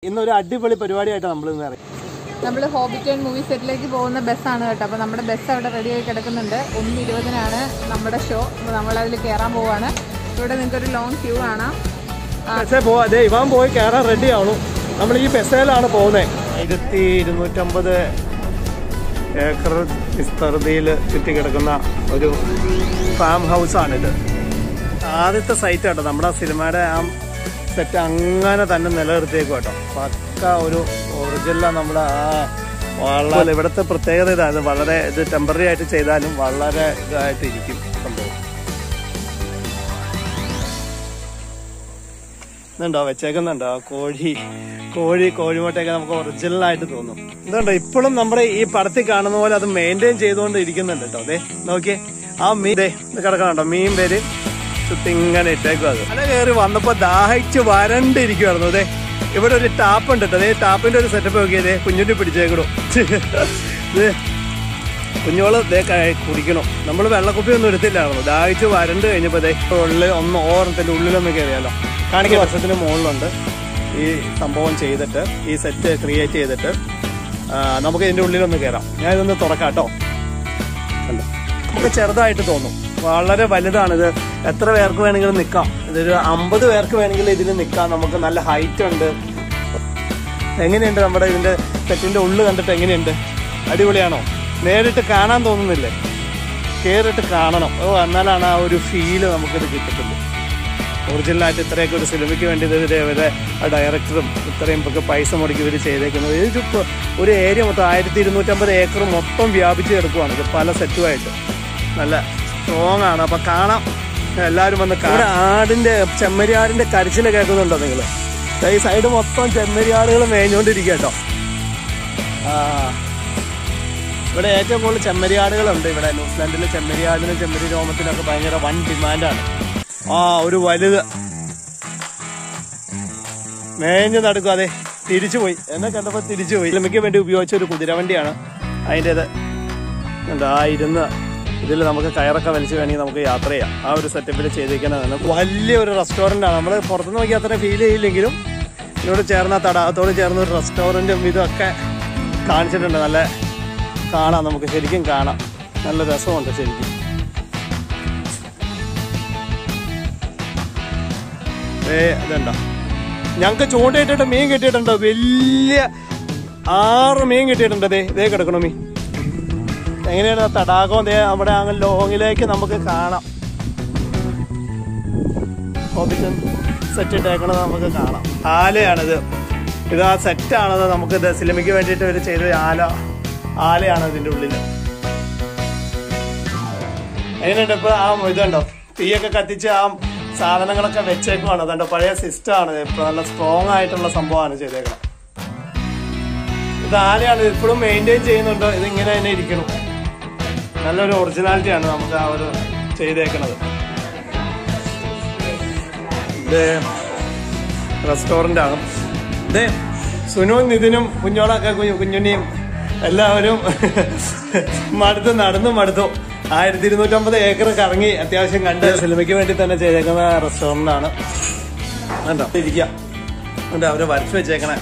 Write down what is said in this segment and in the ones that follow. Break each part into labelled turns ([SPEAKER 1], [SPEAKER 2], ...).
[SPEAKER 1] ഇന്നൊരു അടിപൊളി പരിപാടിയായിട്ടാണ് നമ്മൾ ഇന്ന് ഇറങ്ങി
[SPEAKER 2] നമ്മൾ ഹോബിറ്റൺ മൂവി സെറ്റിലേക്ക് പോകുന്ന ബസ്സാണ് കേട്ടോ അപ്പോൾ നമ്മുടെ ബസ് അവിടെ റെഡിയായി കിടക്കുന്നുണ്ട് ഒന്ന് ഇരുപതിനാണ് നമ്മുടെ ഷോ അപ്പോൾ നമ്മളതിൽ കയറാൻ പോവാണ് ഇവിടെ നിങ്ങൾക്കൊരു ലോങ് ക്യൂ കാണാം
[SPEAKER 1] ബസ്സേ പോവാ അതെ ഇവാൻ പോയി കയറാൻ റെഡി ആവണു നമ്മൾ ഈ ബസ്സിലാണ് പോകുന്നത് ആയിരത്തി ഇരുന്നൂറ്റമ്പത് ഏക്കർ വിസ്തൃതിയിൽ ചുറ്റിക്കിടക്കുന്ന ഒരു ഫാം ഹൗസാണിത് ആദ്യത്തെ സൈറ്റ് കേട്ടോ നമ്മുടെ സിനിമയുടെ ആ സെറ്റ് അങ്ങനെ തന്നെ നിലനിർത്തിയേക്കും കേട്ടോ പക്ക ഒരു ഒറിജിനൽ നമ്മുടെ ആ വളരെ ഇവിടുത്തെ പ്രത്യേകത ഇതാണ് വളരെ ഇത് ടെമ്പററി ആയിട്ട് ചെയ്താലും വളരെ ഇതായിട്ട് ഇരിക്കും സംഭവം ഇതുണ്ടോ വെച്ചേക്കുന്നുണ്ടോ കോഴി കോഴി കോഴിമുട്ടയൊക്കെ നമുക്ക് ഒറിജിനൽ ആയിട്ട് തോന്നും ഇതുണ്ടോ ഇപ്പോഴും നമ്മുടെ ഈ പടത്തിൽ കാണുന്ന പോലെ അത് മെയിൻറ്റെയിൻ ചെയ്തുകൊണ്ട് ഇരിക്കുന്നുണ്ട് കേട്ടോ അതെ നോക്കിയേ ആ മീൻ ദേ ഇത് കിടക്കണുണ്ടോ മീൻ പേര് ചുറ്റിങ്ങനെ ഇട്ടേക്കും അത് അല കയറി വന്നപ്പോ ദാഹിച്ച് വരണ്ടിരിക്കുവായിരുന്നു അതെ ഇവിടെ ഒരു ടാപ്പ് ഉണ്ട് കേട്ടോ അതേ ടാപ്പിന്റെ ഒരു സെറ്റപ്പ് നോക്കിയതേ കുഞ്ഞുണ്ടി പിടിച്ചേക്കണു ഇത് കുഞ്ഞോള് ദേ ക- കുടിക്കണം നമ്മൾ വെള്ളക്കുപ്പി ഒന്നും എടുത്തില്ലായിരുന്നു ദാഹിച്ച് വരണ്ട് കഴിഞ്ഞപ്പോ ദേ ഉള്ളിൽ ഒന്ന് ഓർണത്തിന്റെ ഉള്ളിലൊന്ന് കയറിയാലോ കാണിക്ക വർഷത്തിന് മുകളിലുണ്ട് ഈ സംഭവം ചെയ്തിട്ട് ഈ സെറ്റ് ക്രിയേറ്റ് ചെയ്തിട്ട് ആ, നമുക്ക് ഇതിന്റെ ഉള്ളിലൊന്ന് കയറാം ഞാൻ ഇതൊന്ന് തുറക്കാം കേട്ടോ കണ്ടോ നമുക്ക് ചെറുതായിട്ട് തോന്നും വളരെ വലുതാണിത് എത്ര പേർക്ക് വേണമെങ്കിലും നിൽക്കാം ഇതൊരു അമ്പത് പേർക്ക് വേണമെങ്കിൽ ഇതിൽ നിൽക്കാം നമുക്ക് നല്ല ഹൈറ്റ് ഉണ്ട് എങ്ങനെയുണ്ട് നമ്മുടെ ഇതിന്റെ സെറ്റിന്റെ ഉള്ളു കണ്ടിട്ട് എങ്ങനെയുണ്ട് അടിപൊളിയാണോ നേരിട്ട് കാണാൻ തോന്നുന്നില്ലേ കേറിട്ട് കാണണം ഓ എന്നാലാണ് ആ ഒരു ഫീല് നമുക്കിത് കിട്ടത്തുള്ളൂ ഒറിജിനലായിട്ട് ഇത്രയൊക്കെ ഒരു സിനിമയ്ക്ക് വേണ്ടി ഇത് ഇവരെ ആ ഡയറക്ടറും ഇത്രയും ഒക്കെ പൈസ മുടക്കി ഇവർ ചെയ്തേക്കുന്നത് ഇത് ഇപ്പൊ ഒരു ഏരിയ മൊത്തം ആയിരത്തി ഇരുന്നൂറ്റമ്പത് ഏക്കർ മൊത്തം വ്യാപിച്ച് കിടക്കുവാണ് ഇത് പല സെറ്റുമായിട്ട് നല്ല സ്ട്രോങ് ആണ് അപ്പൊ കാണാം എല്ലാവരും വന്ന് കാണാം ആടിന്റെ ചെമ്മരിയാടിന്റെ കരച്ചിൽ കേൾക്കുന്നുണ്ടോ നിങ്ങൾ ഈ സൈഡ് മൊത്തം ചെമ്മരിയാടുകൾ മേഞ്ഞുകൊണ്ടിരിക്കുക കേട്ടോ ആ ഇവിടെ ഏറ്റവും കൂടുതൽ ചെമ്മരിയാടുകളുണ്ട് ഇവിടെ ന്യൂസിലാൻഡിലെ ചെമ്മരിയാടിനും ചെമ്മരി രോമത്തിനൊക്കെ ഭയങ്കര വൻ ഡിമാൻഡാണ് ആ ഒരു വലുത് മേഞ്ഞു നടക്കും അതെ തിരിച്ചു പോയി എന്നെ കണ്ടപ്പോ തിരിച്ചു പോയി സിനിമയ്ക്ക് വേണ്ടി ഉപയോഗിച്ച ഒരു കുതിരവണ്ടിയാണ് അതിൻ്റെത് എന്താ ആ ഇരുന്ന് ഇതിൽ നമുക്ക് കയറൊക്കെ വലിച്ചു വേണമെങ്കിൽ നമുക്ക് യാത്ര ചെയ്യാം ആ ഒരു സെറ്റപ്പിൽ ചെയ്തിരിക്കുന്നതാണ് വലിയൊരു റെസ്റ്റോറൻ്റ് ആണ് നമ്മൾ പുറത്തുനിന്ന് നോക്കി അത്ര ഫീൽ ചെയ്യില്ലെങ്കിലും ഇതിനോട് ചേർന്ന തടാകത്തോട് ചേർന്ന ഒരു റെസ്റ്റോറൻറ്റും ഇതൊക്കെ കാണിച്ചിട്ടുണ്ട് നല്ല കാണാം നമുക്ക് ശരിക്കും കാണാം നല്ല രസമുണ്ട് ശരിക്കും ഏ അതുണ്ടോ ഞങ്ങൾക്ക് ചൂണ്ടയിട്ടിട്ട് മീൻ കിട്ടിയിട്ടുണ്ടോ വലിയ ആറ് മീൻ കിട്ടിയിട്ടുണ്ട് ദേ ഇതേ കിടക്കണു മീൻ എങ്ങനെയാണ് ആ തടാകം ദേ അവിടെ അങ്ങ് ലോങ്ങിലേക്ക് നമുക്ക് കാണാം ഹോബിറ്റൻ സെറ്റ് ഇട്ടേക്കണത് നമുക്ക് കാണാം ആലയാണിത് ഇത് ആ സെറ്റാണത് നമുക്ക് ഇത് സിനിമയ്ക്ക് വേണ്ടിയിട്ട് ഇവർ ചെയ്ത ആല ആലയാണ് ഇതിന്റെ ഉള്ളിൽ എങ്ങനെയുണ്ട് ഇപ്പൊ ആ ഇതുണ്ടോ തീയൊക്കെ കത്തിച്ച് ആ സാധനങ്ങളൊക്കെ വെച്ചേക്കുവാണ് അതുകൊണ്ട് പഴയ സിസ്റ്റം ആണ് ഇപ്പൊ നല്ല സ്ട്രോങ് ആയിട്ടുള്ള സംഭവമാണ് ചെയ്തേക്കണം ഇത് ആലയാണ് ഇപ്പോഴും മെയിൻറ്റെയിൻ ചെയ്യുന്നുണ്ട് ഇത് ഇങ്ങനെ തന്നെ ഇരിക്കണം നല്ലൊരു ഒറിജിനാലിറ്റി ആണ് നമുക്ക് ആ ഒരു ചെയ്തേക്കണത് ഇത് റെസ്റ്റോറൻ്റ് ആണ് ഇതേ സുനുവും നിതിനും കുഞ്ഞോളൊക്കെ കുഞ്ഞു കുഞ്ഞുണ്ണിയും എല്ലാവരും മടുത്ത് നടന്നു മടുത്തു ആയിരത്തി ഇരുന്നൂറ്റമ്പത് ഏക്കർ കറങ്ങി അത്യാവശ്യം കണ്ട് സിനിമയ്ക്ക് വേണ്ടി തന്നെ ചെയ്തേക്കുന്ന റെസ്റ്റോറൻ്റ് ആണ് കണ്ടോ ഇരിക്കാം ഉണ്ട് അവര് വരച്ചു വെച്ചേക്കണേ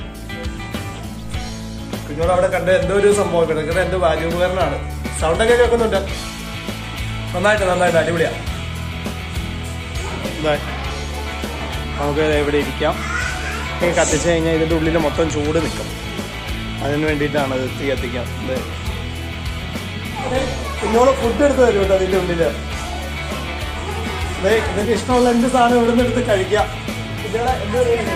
[SPEAKER 1] കുഞ്ഞോട് അവിടെ കണ്ട എന്തോ ഒരു സംഭവം കിടക്കുന്നത് എന്തോ വാദ്യോപകരണമാണ് സൗണ്ടൊക്കെ കേൾക്കുന്നുണ്ട് നന്നായിട്ട് നന്നായിട്ട് അടിപൊളിയാ ഇതാ. നമുക്ക് ഇവിടെ ഇരിക്കാം ഇങ്ങനെ കത്തിച്ച് കഴിഞ്ഞാൽ ഇതിന്റെ ഉള്ളിൽ മൊത്തം ചൂട് നിൽക്കും അതിന് വേണ്ടിയിട്ടാണ് ഇത് തീ കത്തിക്കാം ഇത് കുഞ്ഞോള് ഫുഡ് എടുത്ത് തരും കേട്ടോ അതിന്റെ ഉള്ളില് ദേ, ഇതിന്റെ ഇഷ്ടമുള്ള എന്ത് സാധനം ഇവിടെ നിന്ന് എടുത്ത് കഴിക്കാം കുഞ്ഞോളെ എന്ത്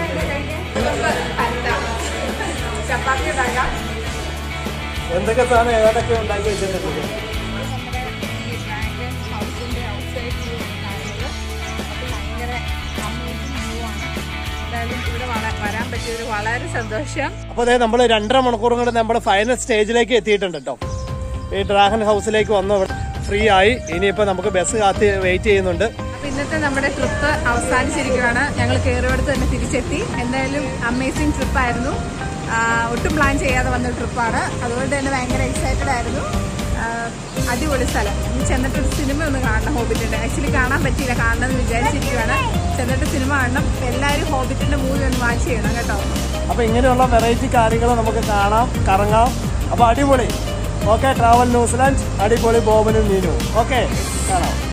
[SPEAKER 2] ചപ്പാത്തി ഉണ്ടാക്കാം
[SPEAKER 1] എന്തൊക്കെ സാധനം ഏതൊക്കെ ഉണ്ടാക്കി വെച്ചിട്ടുണ്ട്
[SPEAKER 2] ഈ ഡ്രാഗൺ ഹൗസിന്റെ ഔട്ട്സൈഡ് വ്യൂ കാണുന്നത് അപ്പോൾ ഭയങ്കര അമേസിംഗ് വ്യൂ ആണ് എന്തായാലും ഇവിടെ വള- വരാൻ പറ്റിയൊരു വളരെ സന്തോഷം
[SPEAKER 1] അപ്പൊ അതെ നമ്മൾ രണ്ടര മണിക്കൂറും കൂടെ നമ്മൾ ഫൈനൽ സ്റ്റേജിലേക്ക് എത്തിയിട്ടുണ്ട് കേട്ടോ ഈ ഡ്രാഗൺ ഹൗസിലേക്ക് വന്ന് ഫ്രീ ആയി ഇനിയിപ്പോ നമുക്ക് ബസ് കാത്തി വെയിറ്റ് ചെയ്യുന്നുണ്ട്
[SPEAKER 2] അപ്പൊ ഇന്നത്തെ നമ്മുടെ ട്രിപ്പ് അവസാനിച്ചിരിക്കുകയാണ് ഞങ്ങൾ കയറിയോടത്ത് തന്നെ തിരിച്ചെത്തി എന്തായാലും അമേസിംഗ് ട്രിപ്പായിരുന്നു ഒട്ടും പ്ലാൻ ചെയ്യാതെ വന്ന ട്രിപ്പാണ് അതുകൊണ്ട് തന്നെ ഭയങ്കര എക്സൈറ്റഡ് ആയിരുന്നു ആ, അടിപൊളി സ്ഥലം ഇനി ചെന്നിട്ട് ഒരു സിനിമ ഒന്ന് കാണണം ഹോബിറ്റിന്റെ ആക്ച്വലി കാണാൻ പറ്റിയില്ല കാണണം എന്ന് വിചാരിച്ചിരിക്കുകയാണ് ചെന്നിട്ട് സിനിമ കാണണം എല്ലാവരും ഹോബിറ്റിന്റെ മൂവി ഒന്ന് വാച്ച് ചെയ്യണം കേട്ടോ
[SPEAKER 1] അപ്പൊ ഇങ്ങനെയുള്ള വെറൈറ്റി കാര്യങ്ങൾ നമുക്ക് കാണാം കറങ്ങാം അപ്പൊ അടിപൊളി ഓക്കെ ട്രാവൽ ന്യൂസിലാൻഡ് അടിപൊളി ബോബനും മീനും ഓക്കെ കാണാം